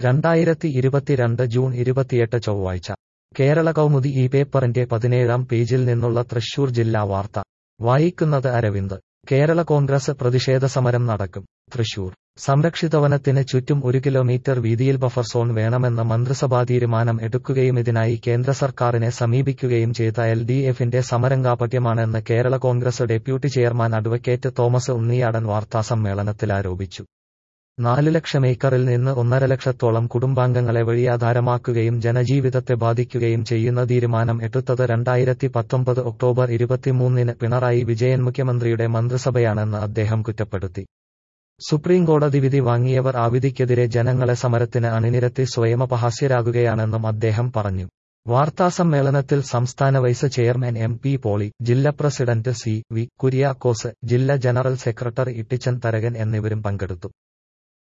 രണ്ടായിരത്തി ഇരുപത്തിരണ്ട് ജൂൺ ഇരുപത്തിയെട്ട് ചൊവ്വാഴ്ച കേരള കൗമുദി ഈ പേപ്പറിന്റെ പതിനേഴാം പേജിൽ നിന്നുള്ള തൃശൂർ ജില്ലാ വാർത്ത വായിക്കുന്നത് അരവിന്ദ് കേരള കോൺഗ്രസ് പ്രതിഷേധ സമരം നടക്കും തൃശൂർ സംരക്ഷിതവനത്തിന് ചുറ്റും ഒരു കിലോമീറ്റർ വീതിയിൽ ബഫർ സോൺ വേണമെന്ന മന്ത്രിസഭാ തീരുമാനം എടുക്കുകയും ഇതിനായി കേന്ദ്ര സർക്കാരിനെ സമീപിക്കുകയും ചെയ്ത എൽ ഡി എഫിന്റെ സമരംകാപട്യമാണെന്ന് Kerala Congress deputy chairman advocate Thomas Unniyadan വാർത്താസമ്മേളനത്തിൽ ആരോപിച്ചു നാല് ലക്ഷം ഏക്കറിൽ നിന്ന് ഒന്നര ലക്ഷത്തോളം കുടുംബാംഗങ്ങളെ വഴിയാധാരമാക്കുകയും ജനജീവിതത്തെ ബാധിക്കുകയും ചെയ്യുന്ന തീരുമാനം എടുത്തത് രണ്ടായിരത്തി പത്തൊമ്പത് ഒക്ടോബർ ഇരുപത്തിമൂന്നിന് പിണറായി വിജയൻ മുഖ്യമന്ത്രിയുടെ മന്ത്രിസഭയാണെന്ന് അദ്ദേഹം കുറ്റപ്പെടുത്തി സുപ്രീം കോടതി വിധി വാങ്ങിയവർ ആ വിധിക്കെതിരെ ജനങ്ങളെ സമരത്തിന് അണിനിരത്തി സ്വയമപഹാസ്യരാകുകയാണെന്നും അദ്ദേഹം പറഞ്ഞു വാർത്താസമ്മേളനത്തിൽ സംസ്ഥാന vice chairman M P Poly ജില്ലാ പ്രസിഡന്റ് സി വി കുര്യാക്കോസ് ജില്ലാ ജനറൽ സെക്രട്ടറി ഇട്ടിച്ചൻ തരകൻ എന്നിവരും പങ്കെടുത്തു